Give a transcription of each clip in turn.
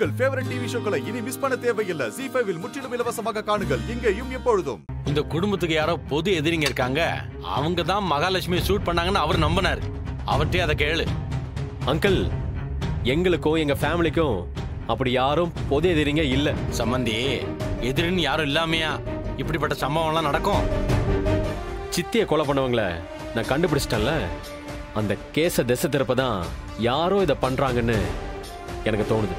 உங்கள் favourite TV ஷோக்களை இனி miss பண்ண தேவையில்லை ஜி ஃபைவில் முற்றிலும் இலவசமாக காணுங்கள் இங்கேயும் எப்பொழுதும் இந்த குடும்பத்துக்கு யாரோ பொது எதிரிங்க இருக்காங்க அவங்க தான் மகாலட்சுமி ஷூட் பண்ணாங்கன்னு அவர் நம்பினார் அவர்கிட்டயே அதை கேளு அங்கிள் எங்களுக்கும் எங்க ஃபேமிலிக்கும் அப்படி யாரும் பொது எதிரிங்க இல்ல சம்மந்தி எதிரின்னு யாரும் இல்லாமையா இப்படிப்பட்ட சம்பவம்லாம் நடக்கும் சித்திய கொலை பண்ணவங்கள நான் கண்டுபிடிச்சிட்டேன்ல அந்த கேஸ திசை திருப்ப தான் யாரோ இதை பண்றாங்கன்னு எனக்கு தோணுது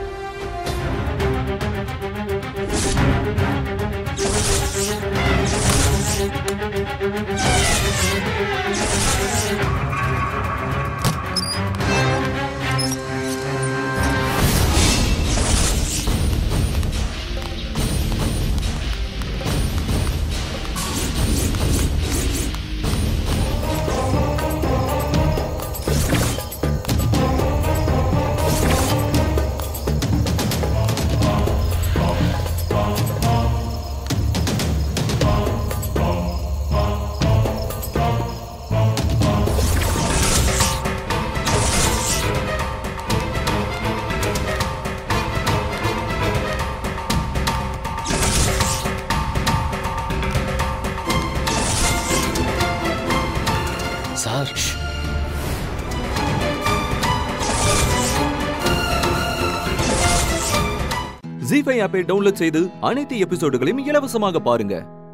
சார் ஜி ஃபைவ் ஆப்பை டவுன்லோட் செய்து அனைத்து எபிசோடுகளையும் இலவசமாக பாருங்க